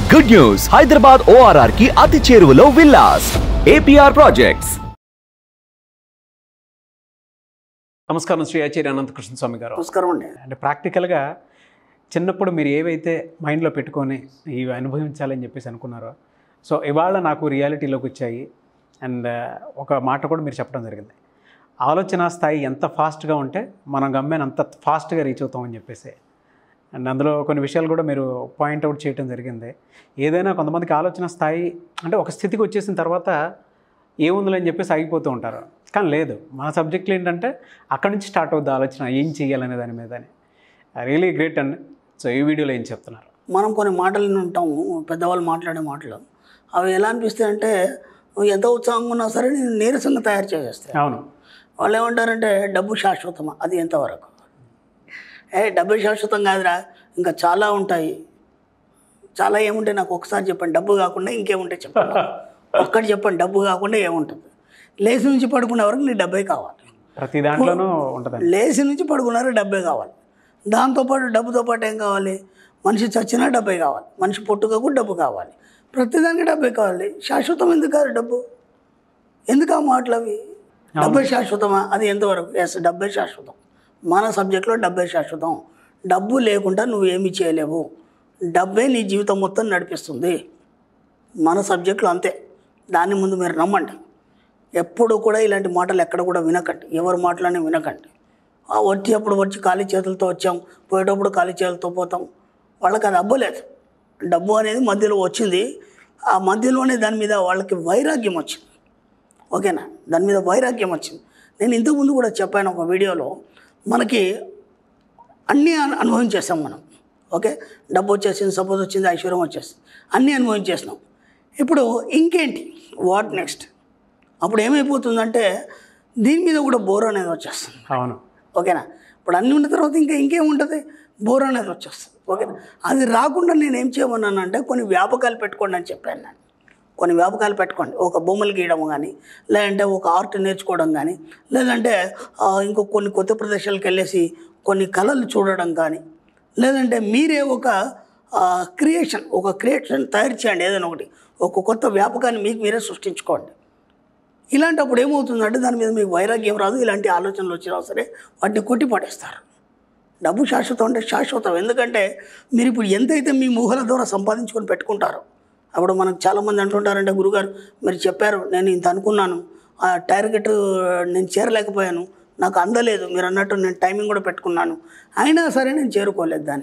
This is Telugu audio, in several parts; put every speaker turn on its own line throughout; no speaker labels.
గుడ్ న్యూస్ హైదరాబాద్ ఓఆర్ఆర్ కి అతి చేరువలో విల్లాస్ ఏపీఆర్ ప్రాజెక్ట్స్
నమస్కారం శ్రీ ఆచార్య అనంతకృష్ణ స్వామి గారు
నమస్కారం అండి
అంటే ప్రాక్టికల్గా చిన్నప్పుడు మీరు ఏవైతే మైండ్లో పెట్టుకొని ఇవి అనుభవించాలని చెప్పేసి అనుకున్నారో సో ఇవాళ నాకు రియాలిటీలోకి వచ్చాయి అండ్ ఒక మాట కూడా మీరు చెప్పడం జరిగింది ఆలోచన స్థాయి ఎంత ఫాస్ట్గా ఉంటే మనం గమ్యాన్ని అంత ఫాస్ట్గా రీచ్ అవుతామని చెప్పేసి అండ్ అందులో కొన్ని విషయాలు కూడా మీరు పాయింట్అవుట్ చేయడం జరిగింది ఏదైనా కొంతమందికి ఆలోచన స్థాయి అంటే ఒక స్థితికి వచ్చేసిన తర్వాత ఏముందిలే అని చెప్పేసి ఆగిపోతూ ఉంటారు కానీ లేదు మన సబ్జెక్టులు ఏంటంటే అక్కడి నుంచి స్టార్ట్ అవుద్ది ఆలోచన ఏం చేయాలనే దాని మీదని రియలీ గ్రేట్ అండి సో ఈ వీడియోలో ఏం చెప్తున్నారు
మనం కొన్ని మాటలు విని ఉంటాము పెద్దవాళ్ళు మాట్లాడే మాటలు అవి ఎలా అనిపిస్తాయి అంటే నువ్వు ఎంత ఉత్సాహంగా ఉన్నా సరే నేను నీరసంగా తయారు చేసేస్తాయి
అవును
వాళ్ళు ఏమంటారంటే డబ్బు శాశ్వతమా అది ఎంతవరకు ఏ డబ్బు శాశ్వతం కాదురా ఇంకా చాలా ఉంటాయి చాలా ఏముంటాయి నాకు ఒకసారి చెప్పండి డబ్బు కాకుండా ఇంకేముంటాయి చెప్పండి ఒక్కటి చెప్పండి డబ్బు కాకుండా ఏముంటుంది లేచి నుంచి పడుకునే వరకు నీ డబ్బే కావాలి
ప్రతి దాంట్లోనూ ఉంటుందండి
లేచి నుంచి పడుకున్నారు డబ్బే కావాలి దాంతోపాటు డబ్బుతో పాటు ఏం కావాలి మనిషి చచ్చినా డబ్బే కావాలి మనిషి పుట్టుకకు డబ్బు కావాలి ప్రతిదానికి డబ్బే కావాలి శాశ్వతం ఎందుకు కాదు డబ్బు ఎందుకు ఆ మాటలు అవి డబ్బే శాశ్వతమా అది ఎంతవరకు ఎస్ డబ్బే శాశ్వతం మన సబ్జెక్ట్లో డబ్బే శాశ్వతం డబ్బు లేకుండా నువ్వు ఏమీ చేయలేవు డబ్బే నీ జీవితం మొత్తం నడిపిస్తుంది మన సబ్జెక్టులో అంతే దాని ముందు మీరు నమ్మండి ఎప్పుడు కూడా ఇలాంటి మాటలు ఎక్కడ కూడా వినకండి ఎవరి మాటలని వినకండి ఆ వచ్చేప్పుడు వచ్చి ఖాళీ చేతులతో వచ్చాం పోయేటప్పుడు ఖాళీ చేతులతో పోతాం వాళ్ళకి అది అబ్బలేదు డబ్బు అనేది మధ్యలో వచ్చింది ఆ మధ్యలోనే దాని మీద వాళ్ళకి వైరాగ్యం వచ్చింది ఓకేనా దాని మీద వైరాగ్యం వచ్చింది నేను ఇంతకుముందు కూడా చెప్పాను ఒక వీడియోలో మనకి అన్నీ అను- అనుభవించేస్తాం మనం ఓకే డబ్బు వచ్చేసింది సపోజ్ వచ్చింది ఐశ్వర్యం వచ్చేసింది అన్నీ అనుభవించేసినాం ఇప్పుడు ఇంకేంటి వాట్ నెక్స్ట్ అప్పుడు ఏమైపోతుందంటే దీని మీద కూడా బోర్ అనేది వచ్చేస్తుంది
అవును
ఓకేనా ఇప్పుడు అన్నీ ఉన్న తర్వాత ఇంకా ఇంకేముంటుంది బోర్ అనేది వచ్చేస్తుంది ఓకేనా అది రాకుండా నేను ఏం చేయమన్నానంటే కొన్ని వ్యాపకాలు పెట్టుకోండి అని చెప్పాను నేను కొన్ని వ్యాపకాలు పెట్టుకోండి ఒక బొమ్మలు గీయడం కానీ లేదంటే ఒక ఆర్ట్ నేర్చుకోవడం కానీ లేదంటే ఆ, ఇంకో కొన్ని కొత్త ప్రదేశాలకు వెళ్ళేసి కొన్ని కళలు చూడడం కానీ లేదంటే మీరే ఒక క్రియేషన్ ఒక క్రియేషన్ తయారు చేయండి ఏదైనా ఒకటి ఒక కొత్త వ్యాపకాన్ని మీకు మీరే సృష్టించుకోండి ఇలాంటప్పుడు ఏమవుతుందంటే దాని మీద మీకు వైరాగ్యం రాదు ఇలాంటి ఆలోచనలు వచ్చినా సరే వాటిని కొట్టి పడేస్తారు డబ్బు శాశ్వతం అంటే శాశ్వతం ఎందుకంటే మీరు ఇప్పుడు ఎంతైతే మీ ఊహల ద్వారా సంపాదించుకొని పెట్టుకుంటారో అప్పుడు మనకు చాలామంది అంటుంటారంటే గురుగారు మీరు చెప్పారు నేను ఇంత అనుకున్నాను ఆ టార్గెట్ నేను చేరలేకపోయాను నాకు అందలేదు మీరు అన్నట్టు నేను టైమింగ్ కూడా పెట్టుకున్నాను అయినా సరే నేను చేరుకోలేదు దాన్ని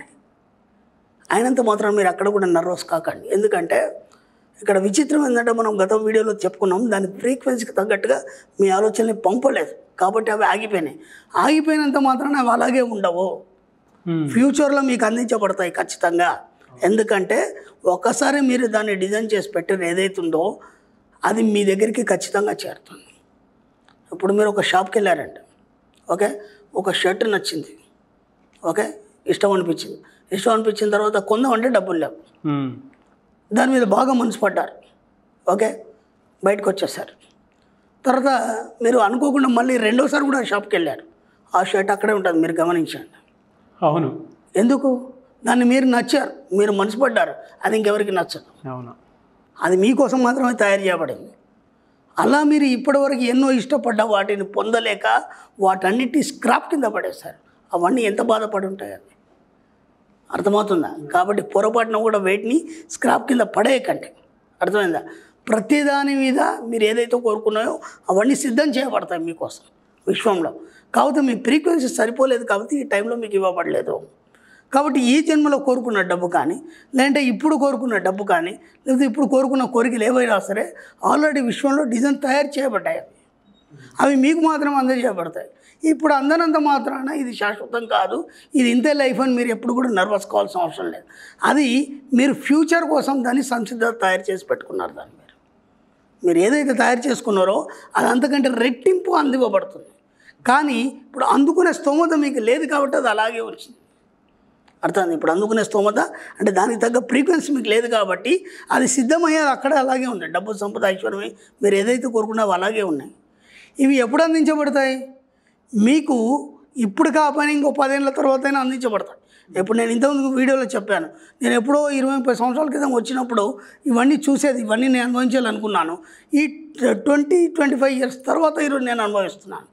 అయినంత మాత్రం మీరు అక్కడ కూడా నర్వస్ కాకండి ఎందుకంటే ఇక్కడ విచిత్రం ఏంటంటే మనం గత వీడియోలో చెప్పుకున్నాం దాని ఫ్రీక్వెన్సీకి తగ్గట్టుగా మీ ఆలోచనని పంపలేదు కాబట్టి అవి ఆగిపోయినాయి ఆగిపోయినంత మాత్రాన అవి అలాగే ఉండవు
Hmm.
ఫ్యూచర్లో మీకు అందించబడతాయి ఖచ్చితంగా ఎందుకంటే ఒకసారి మీరు దాన్ని డిజైన్ చేసి పెట్టిన ఏదైతుందో అది మీ దగ్గరికి ఖచ్చితంగా చేరుతుంది ఇప్పుడు మీరు ఒక షాప్కి వెళ్ళారండి ఓకే ఒక షర్ట్ నచ్చింది ఓకే ఇష్టం అనిపించింది ఇష్టం అనిపించిన తర్వాత కొందామంటే డబ్బులు లేవు
మ్మ్.
దాని మీద బాగా మనసు పడ్డారు ఓకే బయటకు వచ్చేసారు తర్వాత మీరు అనుకోకుండా మళ్ళీ రెండోసారి కూడా ఆ షాప్కి వెళ్ళారు ఆ షర్ట్ అక్కడే ఉంటుంది మీరు గమనించండి
అవును
ఎందుకు దాన్ని మీరు నచ్చారు మీరు మనసు పడ్డారు అది ఇంకెవరికి నచ్చదు
అవును
అది మీకోసం మాత్రమే తయారు చేయబడింది అలా మీరు ఇప్పటివరకు ఎన్నో ఇష్టపడ్డ వాటిని పొందలేక వాటన్నిటి స్క్రాప్ కింద పడేస్తారు అవన్నీ ఎంత బాధపడి ఉంటాయి అవి అర్థమవుతుందా కాబట్టి పొరపాటున కూడా వెయిట్ని స్క్రాప్ కింద పడేయకండి అర్థమైందా ప్రతిదాని మీద మీరు ఏదైతే కోరుకున్నాయో అవన్నీ సిద్ధం చేయబడతాయి మీకోసం విశ్వంలో కాకపోతే మీ ఫ్రీక్వెన్సీ సరిపోలేదు కాబట్టి ఈ టైంలో మీకు ఇవ్వబడలేదు కాబట్టి ఈ జన్మలో కోరుకున్న డబ్బు కానీ లేదంటే ఇప్పుడు కోరుకున్న డబ్బు కానీ లేకపోతే ఇప్పుడు కోరుకున్న కోరికలు ఏవైనా సరే ఆల్రెడీ విశ్వంలో డిజైన్ తయారు చేయబడ్డాయి అవి అవి మీకు మాత్రం అందజేయబడతాయి ఇప్పుడు అందనంత మాత్రాన ఇది శాశ్వతం కాదు ఇది ఇంతే లైఫ్ అని మీరు ఎప్పుడు కూడా నర్వస్ కావాల్సిన అవసరం లేదు అది మీరు ఫ్యూచర్ కోసం దాన్ని సంసిద్ధత తయారు చేసి పెట్టుకున్నారు దాన్ని మీరు మీరు ఏదైతే తయారు చేసుకున్నారో అది అంతకంటే రెట్టింపు అందివ్వబడుతుంది కానీ ఇప్పుడు అందుకునే స్తోమత మీకు లేదు కాబట్టి అది అలాగే వచ్చింది అర్థం ఇప్పుడు అందుకునే స్తోమత అంటే దానికి తగ్గ ఫ్రీక్వెన్సీ మీకు లేదు కాబట్టి అది సిద్ధమయ్యేది అక్కడ అలాగే ఉంది డబ్బు సంపద ఐశ్వర్యమే మీరు ఏదైతే కోరుకున్నావో అలాగే ఉన్నాయి ఇవి ఎప్పుడు అందించబడతాయి మీకు ఇప్పుడు కాకపోయినా ఇంకో పదేళ్ళ తర్వాత అయినా అందించబడతాయి ఇప్పుడు నేను ఇంతకుముందు వీడియోలో చెప్పాను నేను ఎప్పుడో ఇరవై ముప్పై సంవత్సరాల క్రితం వచ్చినప్పుడు ఇవన్నీ చూసేది ఇవన్నీ నేను అనుభవించాలనుకున్నాను ఈ ట్వంటీ ట్వంటీ ఫైవ్ ఇయర్స్ తర్వాత ఈరోజు నేను అనుభవిస్తున్నాను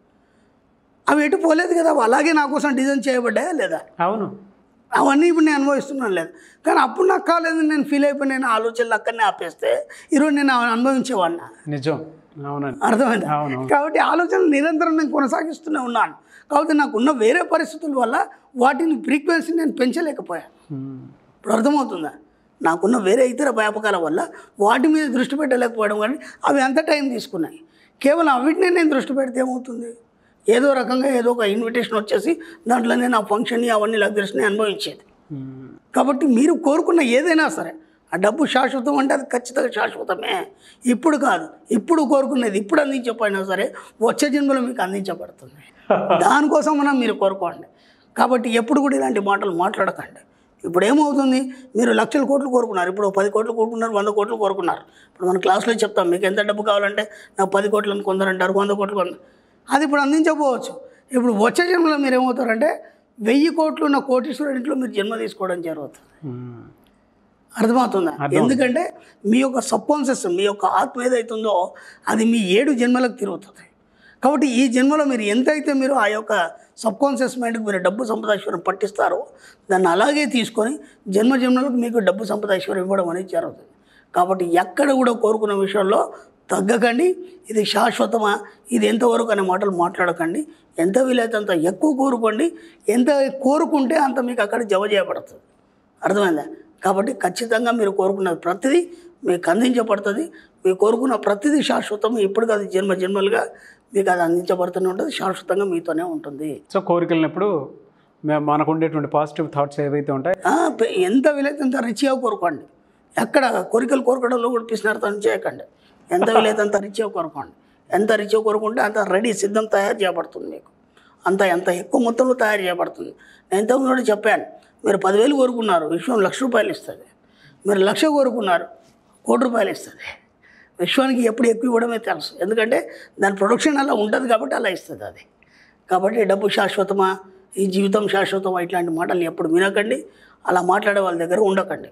అవి ఎటు పోలేదు కదా అవి అలాగే నా కోసం డిజైన్ చేయబడ్డాయా లేదా
అవును
అవన్నీ ఇప్పుడు నేను అనుభవిస్తున్నాను లేదు కానీ అప్పుడు నాకు కాలేదు నేను ఫీల్ అయిపోయి నేను ఆలోచనలు అక్కడనే ఆపేస్తే ఈరోజు నేను అవి అనుభవించేవాడినా
నిజం అవునండి
అర్థమైందా
అవును.
కాబట్టి ఆలోచనలు నిరంతరం నేను కొనసాగిస్తూనే ఉన్నాను కాబట్టి నాకు ఉన్న వేరే పరిస్థితుల వల్ల వాటిని ఫ్రీక్వెన్సీ నేను పెంచలేకపోయాను
మ్మ్.
ఇప్పుడు అర్థమవుతుందా నాకున్న వేరే ఇతర వ్యాపకాల వల్ల వాటి మీద దృష్టి పెట్టలేకపోవడం కానీ అవి అంత టైం తీసుకున్నాయి కేవలం అవిటినే నేను దృష్టి పెడితే ఏమవుతుంది ఏదో రకంగా ఏదో ఒక ఇన్విటేషన్ వచ్చేసి దాంట్లో నేను ఆ ఫంక్షన్ని అవన్నీ లగ్జరీస్ని అనుభవించేది
మ్మ్.
కాబట్టి మీరు కోరుకున్న ఏదైనా సరే ఆ డబ్బు శాశ్వతం అంటే అది ఖచ్చితంగా శాశ్వతమే ఇప్పుడు కాదు ఇప్పుడు కోరుకునేది ఇప్పుడు అందించకపోయినా సరే వచ్చే జన్మలో మీకు అందించబడుతుంది దానికోసం మనం మీరు కోరుకోండి కాబట్టి ఎప్పుడు కూడా ఇలాంటి మాటలు మాట్లాడకండి ఇప్పుడు ఏమవుతుంది మీరు లక్షల కోట్లు కోరుకున్నారు ఇప్పుడు పది కోట్లు కోరుకున్నారు వంద కోట్లు కోరుకున్నారు ఇప్పుడు మన క్లాస్లో చెప్తాం మీకు ఎంత డబ్బు కావాలంటే నాకు పది కోట్లు అని కొందరంటారు వంద కోట్లు కొందరు అది ఇప్పుడు అందించకపోవచ్చు ఇప్పుడు వచ్చే జన్మలో మీరు ఏమవుతారంటే వెయ్యి కోట్లు ఉన్న కోటీశ్వరుడి ఇంట్లో మీరు జన్మ తీసుకోవడం జరుగుతుంది
మ్మ్.
అర్థమవుతుందా
అర్థం.
ఎందుకంటే మీ యొక్క సబ్కాన్షియస్ మీ యొక్క ఆత్మ ఏదైతుందో అది మీ ఏడు జన్మలకు తిరుగుతుంది కాబట్టి ఈ జన్మలో మీరు ఎంతైతే మీరు ఆ యొక్క సబ్కాన్షియస్ మైండ్కి మీరు డబ్బు సంపద ఐశ్వర్యం పట్టిస్తారో దాన్ని అలాగే తీసుకొని జన్మ జన్మలకు మీకు డబ్బు సంపద ఐశ్వర్యం ఇవ్వడం అనేది జరుగుతుంది కాబట్టి ఎక్కడ కూడా కోరుకున్న విషయంలో తగ్గకండి ఇది శాశ్వతమా ఇది ఎంతవరకు అనే మాటలు మాట్లాడకండి ఎంత వీలైతే అంత ఎక్కువ కోరుకోండి ఎంత కోరుకుంటే అంత మీకు అక్కడ జమ చేయబడుతుంది అర్థమైందా కాబట్టి ఖచ్చితంగా మీరు కోరుకున్నది ప్రతిదీ మీకు అందించబడుతుంది మీరు కోరుకున్న ప్రతిదీ శాశ్వతం ఇప్పుడు కాదు జన్మ జన్మలుగా మీకు అది అందించబడుతూనే ఉంటుంది శాశ్వతంగా మీతోనే ఉంటుంది
సో కోరికలనప్పుడు మే- మనకు ఉండేటువంటి పాజిటివ్ థాట్స్ ఏవైతే ఉంటాయో
ఆ, పె- ఎంత వీలైతే అంత రిచ్గా కోరుకోండి ఎక్కడ కోరికలు కోరుకోవడంలో కూడా పిసినార్థం చేయకండి ఎంత వీలైతే అంత రిచ్గా కోరుకోండి ఎంత రిచ్గా కోరుకుంటే అంత రెడీ సిద్ధం తయారు చేయబడుతుంది మీకు అంత ఎంత ఎక్కువ మొత్తంలో తయారు చేయబడుతుంది నేను ఇంతకుముందు కూడా చెప్పాను మీరు పదివేలు కోరుకున్నారు విశ్వం లక్ష రూపాయలు ఇస్తుంది మీరు లక్ష కోరుకున్నారు కోటి రూపాయలు ఇస్తుంది విశ్వానికి ఎప్పుడు ఎక్కువ ఇవ్వడమే తెలుసు ఎందుకంటే దాని ప్రొడక్షన్ అలా ఉంటుంది కాబట్టి అలా ఇస్తుంది అది కాబట్టి డబ్బు శాశ్వతమా ఈ జీవితం శాశ్వతమా ఇట్లాంటి మాటలు ఎప్పుడు వినకండి అలా మాట్లాడే వాళ్ళ దగ్గర ఉండకండి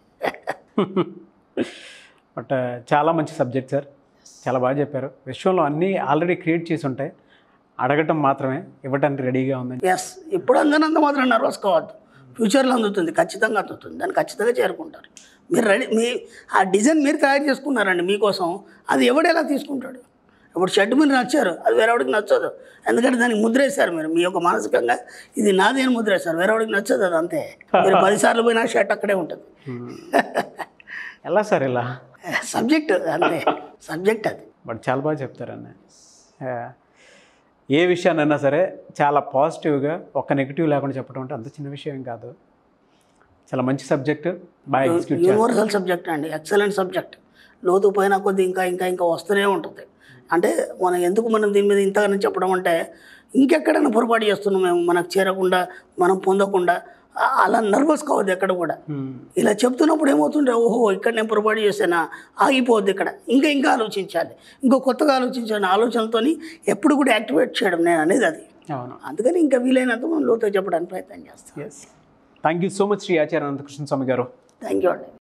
బట్ చాలా మంచి సబ్జెక్ట్ సార్ చాలా బాగా చెప్పారు విశ్వంలో అన్నీ ఆల్రెడీ క్రియేట్ చేసి ఉంటాయి అడగటం మాత్రమే ఇవ్వడానికి రెడీగా ఉందని
ఎస్ ఇప్పుడు అందనంత మాత్రం నర్వస్ కావద్దు ఫ్యూచర్లో అందుతుంది ఖచ్చితంగా అందుతుంది దాన్ని ఖచ్చితంగా చేరుకుంటారు మీరు రెడీ మీ ఆ డిజైన్ మీరు తయారు చేసుకున్నారండి మీకోసం అది ఎవడు ఎలా తీసుకుంటాడు ఇప్పుడు షర్ట్ మీరు నచ్చారు అది వేరేవాడికి నచ్చదు ఎందుకంటే దానికి ముద్ర వేశారు మీరు మీ యొక్క మానసికంగా ఇది నాది అని ముద్ర వేశారు వేరేవాడికి నచ్చదు అది అంతే మీరు పదిసార్లు పోయినా షర్ట్ అక్కడే ఉంటుంది
ఎలా సార్ ఇలా
సబ్జెక్ట్ అంతే సబ్జెక్ట్ అది
బట్ చాలా బాగా చెప్తారన్న ఆ, ఏ విషయాన్నైనా సరే చాలా పాజిటివ్గా ఒక్క నెగిటివ్ లేకుండా చెప్పడం అంటే అంత చిన్న విషయం ఏం కాదు చాలా మంచి సబ్జెక్ట్ బాగా ఎగ్జిక్యూట్ చేస్తారు
యూనివర్సల్ సబ్జెక్ట్ అండి ఎక్సలెంట్ సబ్జెక్ట్ లోతు పోయిన కొద్ది ఇంకా ఇంకా ఇంకా వస్తూనే ఉంటుంది అంటే మనం ఎందుకు మనం దీని మీద ఇంతగానో చెప్పడం అంటే ఇంకెక్కడైనా పొరపాటు చేస్తున్నాం మేము మనకు చేరకుండా మనం పొందకుండా ఆ- అలా నర్వస్ కావద్దు ఎక్కడ కూడా
మ్మ్.
ఇలా చెప్తున్నప్పుడు ఏమవుతుంటే ఓహో ఇక్కడ నేను పొరపాటు చేసానా ఆగిపోవద్దు ఇక్కడ ఇంకా ఇంకా ఆలోచించాలి ఇంకో కొత్తగా ఆలోచించాలి ఆలోచనలతోని ఎప్పుడు కూడా యాక్టివేట్ చేయడం నేను అనేది అది
అవును
అందుకని ఇంకా వీలైనంత మనం లోతుగా చెప్పడానికి ప్రయత్నం చేస్తాం
yes thank you so much Shri Acharya Anantakrishna Swami గారు
థ్యాంక్ యూ అండి